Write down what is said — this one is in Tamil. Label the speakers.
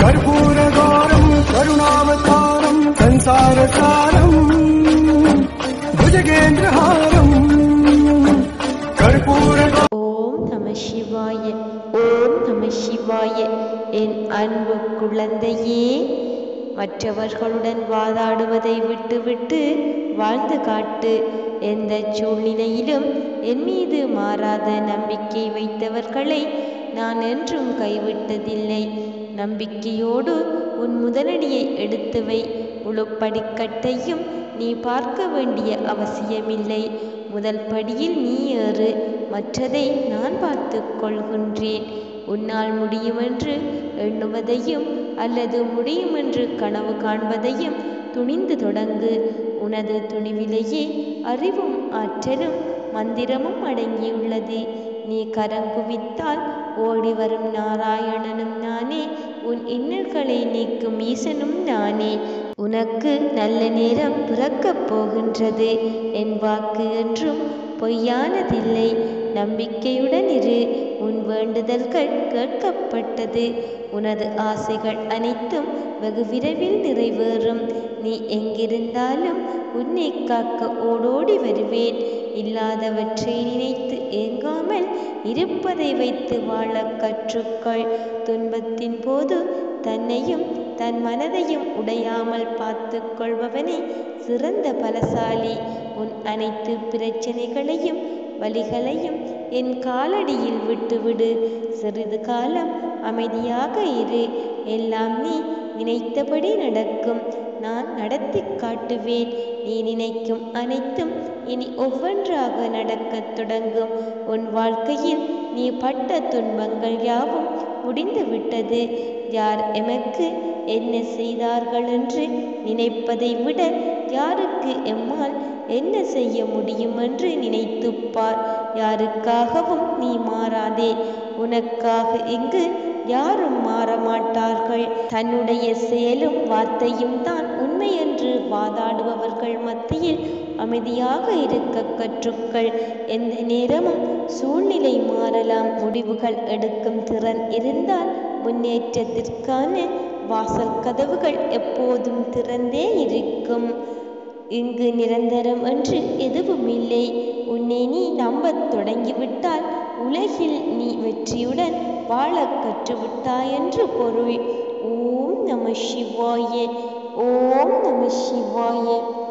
Speaker 1: कर्पूरगारम् करुणावतारम् संसारसारम् भुजगेन्द्रहारम् कर्पूरगा
Speaker 2: ஓம் நம சிவாய ஓம் நம சிவாய என் அன்பு குழந்தையே மற்றவர்களுடன் வாதாடுவதை விட்டுவிட்டு வாழ்ந்து காட்டு எந்த சூழ்நிலையிலும் என் மீது மாறாத நம்பிக்கை வைத்தவர்களை நான் என்றும் கைவிட்டதில்லை நம்பிக்கையோடு உன் முதலடியை எடுத்து வை முழு படிக்கட்டையும் நீ பார்க்க வேண்டிய அவசியமில்லை முதல் படியில் நீ ஏறு மற்றதை நான் பார்த்து கொள்கின்றேன் உன்னால் முடியுமென்று எண்ணுவதையும் அல்லது முடியுமென்று கனவு காண்பதையும் துணிந்து தொடங்கு உனது துணிவிலேயே அறிவும் ஆற்றலும் மந்திரமும் அடங்கியுள்ளது நீ கரங்குவித்தால் ஓடி வரும் நாராயணனும் நானே உன் இன்னல்களை நீக்கும் ஈசனும் நானே உனக்கு நல்ல நேரம் பிறக்கப் போகின்றது என் வாக்கு என்றும் பொய்யானதில்லை நம்பிக்கையுடன் இரு உன் வேண்டுதல்கள் கேட்கப்பட்டது உனது ஆசைகள் அனைத்தும் வெகு விரைவில் நிறைவேறும் நீ எங்கிருந்தாலும் உன்னை காக்க ஓடோடி வருவேன் இல்லாதவற்றை நினைத்து ஏங்காமல் இருப்பதை வைத்து வாழ கற்றுக்கொள் துன்பத்தின் போது தன்னையும் தன் மனதையும் உடையாமல் பார்த்து கொள்பவனே சிறந்த பலசாலி உன் அனைத்து பிரச்சனைகளையும் வழிகளையும் என் காலடியில் விட்டுவிடு சிறிது காலம் அமைதியாக இரு எல்லாம் நீ நினைத்தபடி நடக்கும் நான் நடத்தி காட்டுவேன் நீ நினைக்கும் அனைத்தும் இனி ஒவ்வொன்றாக நடக்கத் தொடங்கும் உன் வாழ்க்கையில் நீ பட்ட துன்பங்கள் யாவும் முடிந்து விட்டது யார் எமக்கு என்ன செய்தார்கள் என்று நினைப்பதை விட யாருக்கு எம்மால் என்ன செய்ய முடியும் என்று நினைத்துப் பார் யாருக்காகவும் நீ மாறாதே உனக்காக இங்கு யாரும் மாற மாட்டார்கள் தன்னுடைய செயலும் வார்த்தையும் தான் உண்மை என்று வாதாடுபவர்கள் மத்தியில் அமைதியாக இருக்க கற்றுக்கள் எந்த நேரமும் சூழ்நிலை மாறலாம் முடிவுகள் எடுக்கும் திறன் இருந்தால் முன்னேற்றத்திற்கான வாசல் கதவுகள் எப்போதும் திறந்தே இருக்கும் இங்கு நிரந்தரம் என்று எதுவும் இல்லை உன்னை நீ நம்பத் தொடங்கிவிட்டால் உலகில் நீ வெற்றியுடன் வாழக் கற்றுவிட்டாய் என்று பொருள் ஓம் நம சிவாய ஓம் நம சிவாய